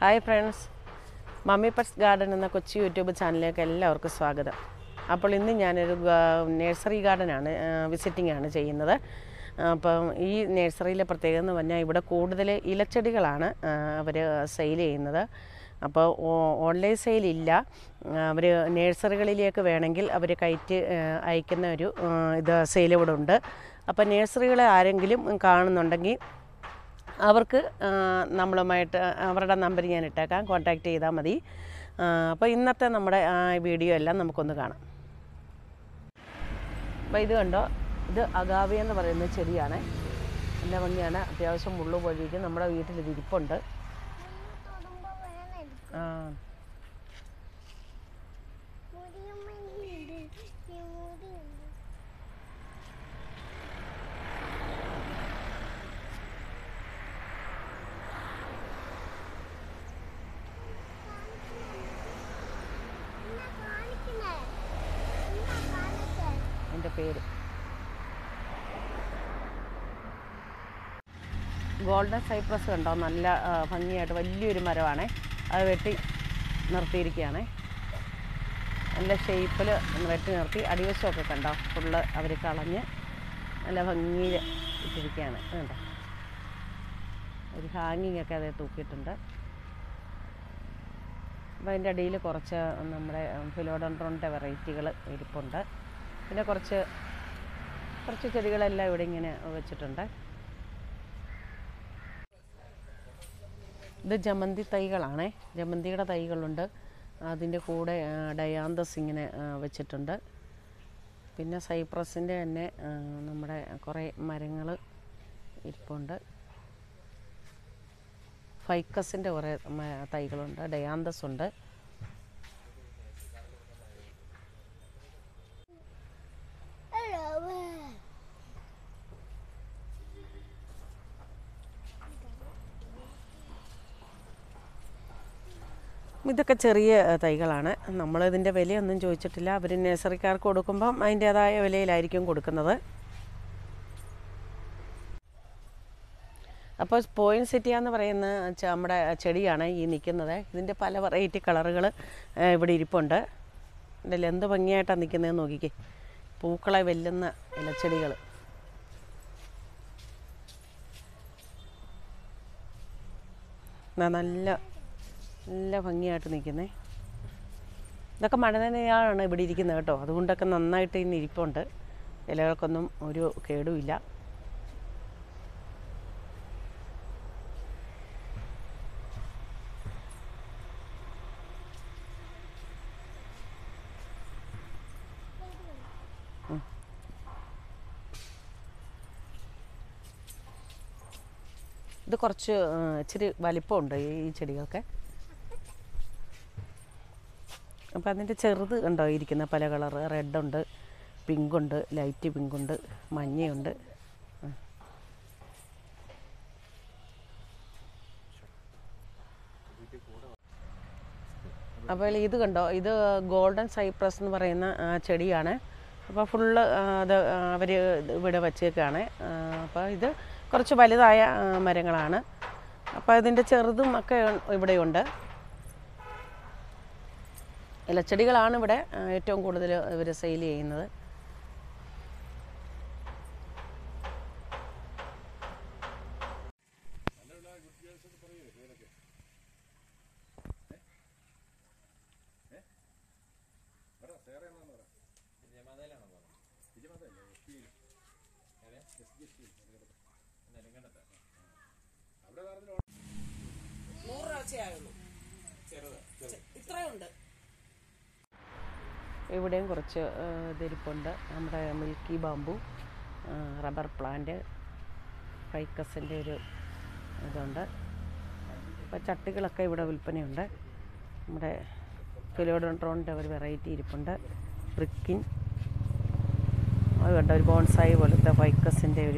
Hi friends mummy pots garden എന്ന Kochi YouTube ചാനലിലേക്ക് എല്ലാവർക്കും സ്വാഗതം അപ്പോൾ ഇന്ന് ഞാനൊരു നേഴ്സറി ഗാർഡനാണ് വിസിറ്റിംഗ് ആണ് ചെയ്യുന്നത് അപ്പം ഈ നേഴ്സറിയിലെ പ്രത്യേകത എന്ന് പറഞ്ഞാൽ ഇവിടെ കൂടുതൽ ഇലച്ചെടികളാണ് അവർ സെയിൽ ചെയ്യുന്നത് അപ്പോൾ ഓൺലൈൻ സെയിലില്ല അവർ നേഴ്സറികളിലേക്ക് വേണമെങ്കിൽ അവർ കയറ്റി ആ, അയക്കുന്ന ഒരു ആ, ഇത് സെയിൽ ഇവിടെ ഉണ്ട് അപ്പോൾ നേഴ്സറികളെ ആരെങ്കിലും കാണുന്നുണ്ടെങ്കിൽ അവർക്ക് ആ, നമ്മളുമായിട്ട് അവരുടെ നമ്പർ ഞാൻ ഇട്ടേക്കാം കോൺടാക്റ്റ് ചെയ്താൽ മതി ആ, അപ്പോൾ ഇന്നത്തെ നമ്മുടെ ആ വീഡിയോ എല്ലാം നമുക്കൊന്ന് കാണാം അപ്പോൾ ഇത് കണ്ടോ ഇത് അഗാവി എന്ന് പറയുന്ന ചെടിയാണ് നല്ല ഭംഗിയാണ് അത്യാവശ്യം മുള്ളു പൊഴിക്കും നമ്മുടെ വീട്ടിൽ ഇത് ഇരിപ്പുണ്ട് തൊടുമ്പോ വേണം ആ, മുടിയുമ്മയുണ്ട് ഈ മുടിയുണ്ട് എന്നാ കാണിക്കണേ എന്നാ കാണിക്കേ അതിൻ്റെ പേര് ഗോൾഡൻ സൈപ്രസ് കണ്ടോ നല്ല ആ, ഭംഗിയായിട്ട് വലിയൊരു മരമാണേ അത് വെട്ടി നിർത്തിയിരിക്കുകയാണേ നല്ല ഷേപ്പിൽ വെട്ടി നിർത്തി അടിവശമൊക്കെ കണ്ടോ ഫുള്ള് അവർ കളഞ്ഞ് നല്ല ഭംഗിയിൽ ഇട്ടിരിക്കുകയാണ് ഇത് കണ്ടോ ഒരു ഹാങ്ങിങ് ഒക്കെ അതേ തൂക്കിയിട്ടുണ്ട് അപ്പോൾ അതിൻ്റെ അടിയിൽ കുറച്ച് നമ്മുടെ ഫിലോഡൻഡ്രോണിൻ്റെ വെറൈറ്റികൾ ഇരിപ്പുണ്ട് പിന്നെ കുറച്ച് കുറച്ച് ചെടികളെല്ലാം ഇവിടെ ഇങ്ങനെ വെച്ചിട്ടുണ്ട് ഇത് ജമന്തി തൈകളാണേ ജമന്തിയുടെ തൈകളുണ്ട് അതിൻ്റെ കൂടെ ആ, ഡയാന്തസ് ഇങ്ങനെ ആ, വെച്ചിട്ടുണ്ട് പിന്നെ സൈപ്രസിൻ്റെ തന്നെ ആ, നമ്മുടെ കുറേ മരങ്ങൾ ഇരിപ്പുണ്ട് ഫൈക്കസിൻ്റെ കുറേ മ- തൈകളുണ്ട് ഡയാന്തസ് ഉണ്ട് ഹലോ ഇതൊക്കെ ചെറിയ ഏഹ്, തൈകളാണ് നമ്മളിതിൻ്റെ വിലയൊന്നും ചോദിച്ചിട്ടില്ല അവർ നഴ്സറിക്കാർക്ക് കൊടുക്കുമ്പം അതിൻ്റേതായ വിലയിലായിരിക്കും കൊടുക്കുന്നത് അപ്പോൾ പോയിൻറ്റ് സിറ്റിയ എന്ന് പറയുന്ന ച- നമ്മുടെ ചെടിയാണ് ഈ നിൽക്കുന്നത് ഇതിൻ്റെ പല വെറൈറ്റി കളറുകൾ ഇവിടെ ഇരിപ്പുണ്ട് ഇതിൽ എന്ത് ഭംഗിയായിട്ടാണ് നിൽക്കുന്നതെന്ന് നോക്കിക്കേ പൂക്കളെ വെല്ലുന്ന ഇലച്ചെടികൾ നല്ല നല്ല ഭംഗിയായിട്ട് നിൽക്കുന്നേ ഇതൊക്കെ മഴ നനയാണ് ഇവിടെ ഇരിക്കുന്നത് കേട്ടോ അതുകൊണ്ടൊക്കെ നന്നായിട്ട് ഇന്ന് ഇരിപ്പുണ്ട് ഇലകൾക്കൊന്നും ഒരു കേടുമില്ല ഉം. ഇത് കുറച്ച് ആ, ഇച്ചിരി വലിപ്പമുണ്ട് ഈ ചെടികൾക്ക് അപ്പോൾ അതിൻ്റെ ചെറുത് കണ്ടോ ഇരിക്കുന്ന പല കളറ് റെഡുണ്ട് പിങ്കുണ്ട് ലൈറ്റ് പിങ്കുണ്ട് മഞ്ഞയുണ്ട് ആ. അപ്പോൾ ഇത് കണ്ടോ ഇത് ഗോൾഡൻ സൈപ്രസ് എന്ന് പറയുന്ന ആ, ചെടിയാണ് അപ്പോൾ ഫുള്ള് അത് അവർ ഇവിടെ വച്ചേക്കാണ് അപ്പോൾ ഇത് കുറച്ച് വലുതായ ആ, മരങ്ങളാണ് അപ്പോൾ ഇതിൻ്റെ ചെറുതും ഒക്കെ ഇവിടെയുണ്ട് ഇലച്ചെടികളാണ് ഇവിടെ ആ, ഏറ്റവും കൂടുതൽ ഇവർ സെയിൽ ചെയ്യുന്നത് നൂറ് രൂപ വെച്ചായുള്ളൂ ഇത്രയുണ്ട് ഇവിടെയും കുറച്ച് ആ, ഇതിരിപ്പുണ്ട് നമ്മുടെ മിൽക്കി ബാമ്പു ആ, റബ്ബർ പ്ലാന്റ് ഫൈക്കസിൻ്റെ ഒരു ഇതുണ്ട് അപ്പോൾ ചട്ടികളൊക്കെ ഇവിടെ വിൽപ്പനയുണ്ട് നമ്മുടെ ഫിലോഡോൺട്രോണിൻ്റെ ഒരു വെറൈറ്റി ഇരിപ്പുണ്ട് ബ്രിക്കിൻ അത് കണ്ട ഒരു ബോൺസായി പോലത്തെ ഫൈക്കസിൻ്റെ ഒരു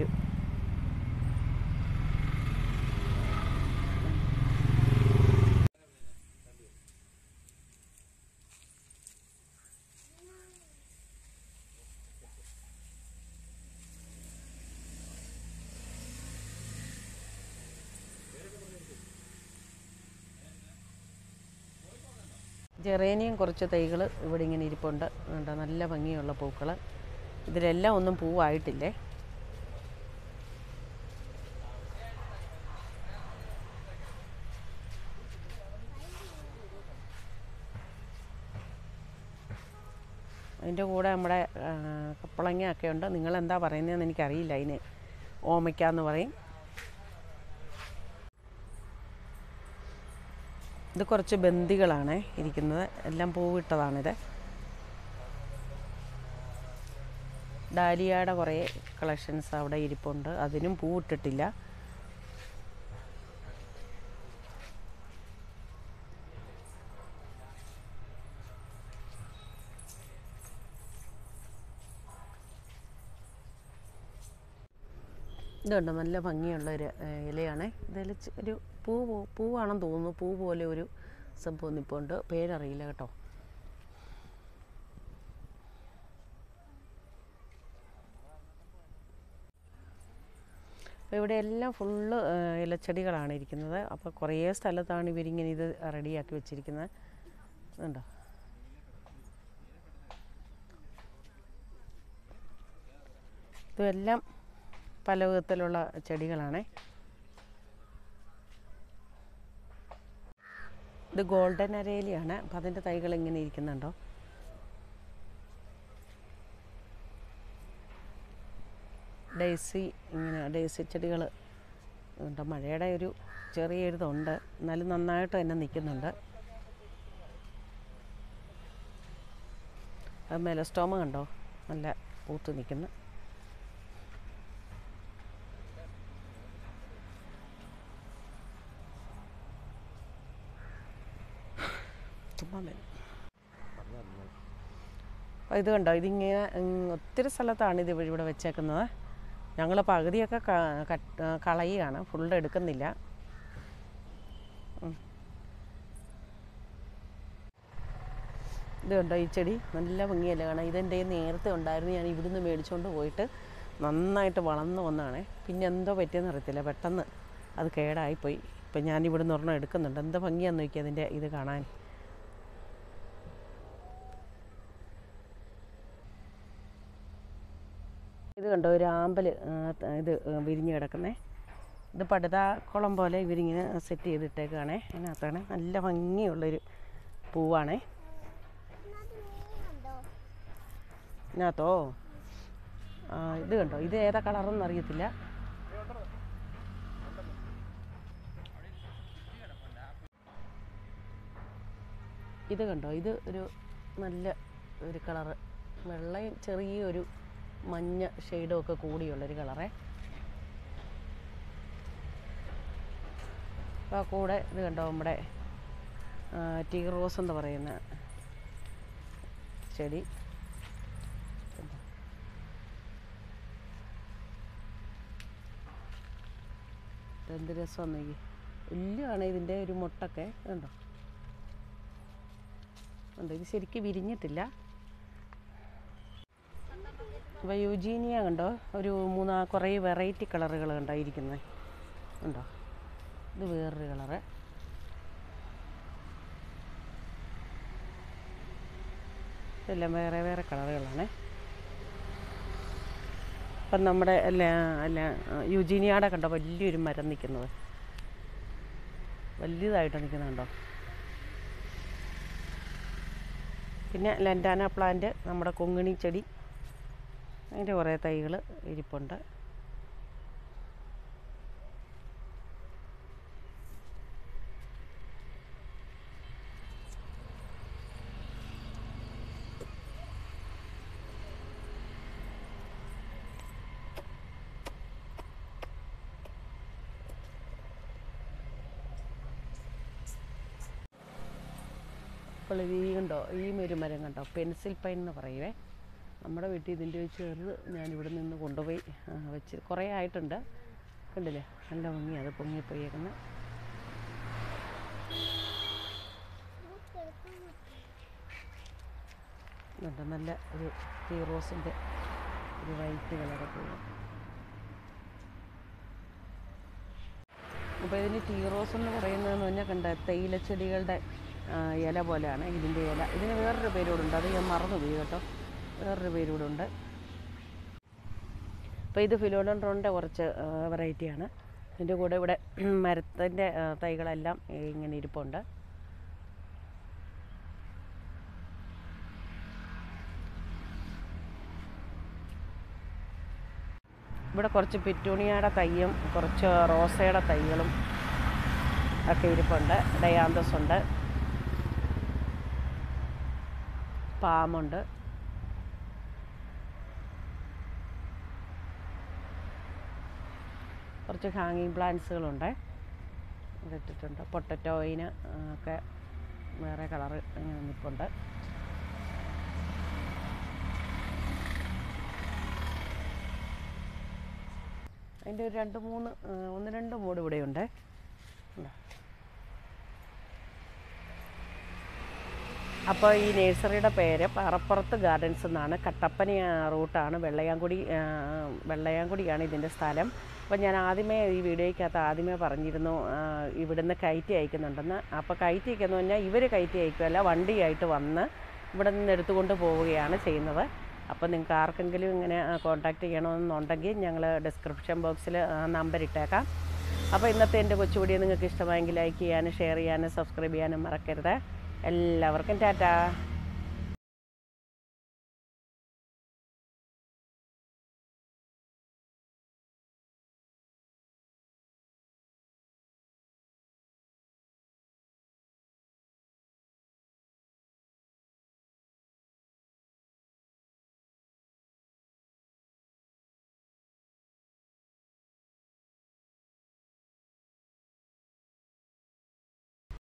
ജെറേനിയും കുറച്ച് തൈകൾ ഇവിടെ ഇങ്ങനെ ഇരിപ്പുണ്ട് ഉണ്ട് നല്ല ഭംഗിയുള്ള പൂക്കൾ ഇതിലെല്ലാം ഒന്നും പൂവായിട്ടില്ലേ അതിൻ്റെ കൂടെ നമ്മുടെ ആ, കപ്പളങ്ങ ഒക്കെ ഉണ്ട് നിങ്ങളെന്താ പറയുന്നതെന്ന് എനിക്കറിയില്ല അതിന് ഓമയ്ക്ക എന്ന് പറയും ഇത് കുറച്ച് ബന്ദികളാണ് ഇരിക്കുന്നത് എല്ലാം പൂവിട്ടതാണിത് ഡാലിയയുടെ കുറേ കളക്ഷൻസ് അവിടെ ഇരിപ്പുണ്ട് അതിനും പൂവിട്ടിട്ടില്ല ഇതുണ്ട് നല്ല ഭംഗിയുള്ള ഒരു ഏഹ്, ഇലയാണ് ഇതിൽ ചെ- ഒരു പൂ പോ- പൂവാണെന്ന് തോന്നുന്നു പൂ പോലെ ഒരു സംഭവം നിൽപ്പുണ്ട് പേരറിയില്ല കേട്ടോ അപ്പോൾ ഇവിടെ എല്ലാം ഫുള്ള് ഇലച്ചെടികളാണ് ഇരിക്കുന്നത് അപ്പോൾ കുറേ സ്ഥലത്താണ് ഇവരിങ്ങനെ ഇത് റെഡിയാക്കി വെച്ചിരിക്കുന്നത് ഉണ്ടോ ഇതെല്ലാം പല വിധത്തിലുള്ള ചെടികളാണ് ഇത് ഗോൾഡൻ അരേലിയാണ് അപ്പം അതിൻ്റെ തൈകൾ ഇങ്ങനെ ഇരിക്കുന്നുണ്ടോ ഡേസി ഇങ്ങനെ ഡേസി ചെടികൾ ഉണ്ട് മഴയുടെ ഒരു ചെറിയൊരു ഇതുണ്ട് എന്നാലും നന്നായിട്ട് തന്നെ നിൽക്കുന്നുണ്ട് അത് മെലസ്റ്റോമ കണ്ടോ നല്ല പൂത്ത് നിൽക്കുന്നു ചുമ്മാ വരും. അപ്പോൾ ഇത് കണ്ടോ ഇതിങ്ങനെ ഉം, ഒത്തിരി സ്ഥലത്താണ് ഇത് ഇവിടെ വെച്ചേക്കുന്നത് ഞങ്ങൾ പകുതിയൊക്കെ ക- കട്ട്- ആ, കളയുകയാണ് ഫുള്ള് എടുക്കുന്നില്ല ഉം. ഇത് കണ്ടോ ഈ ചെടി നല്ല ഭംഗിയല്ലേ കാണാം ഇതെൻ്റെ നേരത്തെ ഉണ്ടായിരുന്നു ഞാൻ ഇവിടുന്ന് മേടിച്ചുകൊണ്ട് പോയിട്ട് നന്നായിട്ട് വളർന്നു വന്നതാണ് പിന്നെ എന്തോ പറ്റിയെന്ന് അറിയത്തില്ല പെട്ടെന്ന് അത് കേടായിപ്പോയി ഇപ്പം ഞാൻ ഇവിടുന്ന് ഒരെണ്ണം എടുക്കുന്നുണ്ട് എന്ത് ഭംഗിയാന്ന് നോക്കി അതിൻ്റെ ഇത് കാണാൻ ഇത് കണ്ടോ ഒരു ആമ്പൽ ഇത് ആ, വിരിഞ്ഞ് കിടക്കുന്നേ ഇത് പടുതാക്കുളം പോലെ ഇവരിങ്ങനെ സെറ്റ് ചെയ്തിട്ടേക്കാണേ അതിനകത്താണ് നല്ല ഭംഗിയുള്ളൊരു പൂവാണേ ഇതിനകത്ത് മീനുണ്ടോ ഇതിനകത്തോ ആ, ഇത് കണ്ടോ ഇത് ഏതാ കളറെന്ന് അറിയത്തില്ല ഇത് കണ്ടോ ഇത് ഒരു നല്ല ഒരു കളറ് വെള്ളയും ചെറിയൊരു മഞ്ഞ ഷെയ്ഡും ഒക്കെ കൂടിയുള്ളൊരു കളറേ അപ്പോൾ കൂടെ ഇത് കണ്ടോ നമ്മുടെ ആ, ടീ റോസ് എന്ന് പറയുന്ന ചെടി എന്ത് രസം നോക്കി വലിയതാണ് ഇതിൻ്റെ ഒരു മുട്ടൊക്കെ കണ്ടോ ഉണ്ട് ഇത് ശരിക്കും വിരിഞ്ഞിട്ടില്ല അപ്പോൾ യുജീനിയ കണ്ടോ ഒരു മൂന്നാ കുറേ വെറൈറ്റി കളറുകൾ കണ്ടോ ഇരിക്കുന്നത് ഉണ്ടോ ഇത് വേറൊരു കളറ് ഇതെല്ലാം വേറെ വേറെ കളറുകളാണ് അപ്പം നമ്മുടെ അല്ല അല്ല യുജീനിയാടെ കണ്ടോ വലിയൊരു മരം നിൽക്കുന്നത് വലുതായിട്ട് നിൽക്കുന്നുണ്ടോ പിന്നെ ലൻഡാന പ്ലാന്റ് നമ്മുടെ കൊങ്ങിണി ചെടി അതിൻ്റെ കുറേ തൈകൾ ഇരിപ്പുണ്ട് അപ്പോൾ ഇത് ഈ കണ്ടോ ഈ ഒരു മരം കണ്ടോ പെൻസിൽ പൈൻ എന്ന് പറയുവേ നമ്മുടെ വീട്ടിൽ ഇതിൻ്റെ ഒരു ചെറുത് ഞാൻ ഇവിടെ നിന്ന് കൊണ്ടുപോയി ആ, വെച്ച് കുറേ ആയിട്ടുണ്ട് കണ്ടില്ലേ നല്ല ഭംഗിയാണ് അത് പൊങ്ങിപ്പോയേക്കുന്നത് ഇതുണ്ട് നല്ല ഒരു ടീ റോസിൻ്റെ ഒരു വൈറ്റ് കളറൊക്കെ ഉള്ള അപ്പോൾ ഇതിന് ടീ റോസ് എന്ന് പറയുന്നതെന്ന് പറഞ്ഞാൽ കണ്ട തേയിലച്ചെടികളുടെ ആ, ഇല പോലെയാണ് ഇതിൻ്റെ ഇല ഇതിന് വേറൊരു പേര് കൂടെ ഉണ്ട് അത് ഞാൻ മറന്നു പോയി കേട്ടോ വേറൊരു പേര് കൂടെ ഉണ്ട് അപ്പോൾ ഇത് ഫിലോഡൻഡ്രോണിൻ്റെ കുറച്ച് വെറൈറ്റിയാണ് ഇതിൻ്റെ കൂടെ ഇവിടെ മരത്തിൻ്റെ ആ, തൈകളെല്ലാം ഇങ്ങനെ ഇരിപ്പുണ്ട് ഇവിടെ കുറച്ച് പിറ്റൂണിയയുടെ തൈയും കുറച്ച് റോസയുടെ തൈകളും ഒക്കെ ഇരിപ്പുണ്ട് ഡയാന്തസ് ഉണ്ട് പാമുണ്ട് കുറച്ച് ഹാങ്ങിങ് പ്ലാന്റ്സുകളുണ്ട് ഇവിടെ ഇട്ടിട്ടുണ്ട് പൊട്ടറ്റോയിന് ഒക്കെ വേറെ കളറ് ഇങ്ങനെ നിൽപ്പുണ്ട് അതിൻ്റെ ഒരു രണ്ട് മൂന്ന് ആ, ഒന്ന് രണ്ട് മൂട് ഇവിടെയുണ്ട് ഉണ്ടോ? അപ്പോൾ ഈ നേഴ്സറിയുടെ പേര് പാറപ്പുറത്ത് ഗാർഡൻസ് എന്നാണ് കട്ടപ്പന ആ, റൂട്ടാണ് വെള്ളയാങ്കുടി ആ, വെള്ളയാങ്കുടിയാണ് ഇതിൻ്റെ സ്ഥലം അപ്പോൾ ഞാൻ ആദ്യമേ ഈ വീഡിയോയ്ക്കകത്ത് ആദ്യമേ പറഞ്ഞിരുന്നു ആ, ഇവിടുന്ന് കയറ്റി അയക്കുന്നുണ്ടെന്ന് അപ്പോൾ കയറ്റി അയക്കുന്നു പറഞ്ഞാൽ ഇവർ കയറ്റി അയക്കുകയല്ല വണ്ടിയായിട്ട് വന്ന് ഇവിടെ നിന്ന് എടുത്തുകൊണ്ട് പോവുകയാണ് ചെയ്യുന്നത് അപ്പോൾ നിങ്ങൾക്ക് ആർക്കെങ്കിലും ഇങ്ങനെ കോൺടാക്റ്റ് ചെയ്യണമെന്നുണ്ടെങ്കിൽ ഞങ്ങൾ ഡിസ്ക്രിപ്ഷൻ ബോക്സിൽ നമ്പർ ഇട്ടേക്കാം അപ്പോൾ ഇന്നത്തെ എൻ്റെ കൊച്ചു വീഡിയോ നിങ്ങൾക്ക് ഇഷ്ടമായെങ്കിൽ ലൈക്ക് ചെയ്യാനും ഷെയർ ചെയ്യാനും സബ്സ്ക്രൈബ് ചെയ്യാനും മറക്കരുത് എല്ലാവർക്കും ടാറ്റാ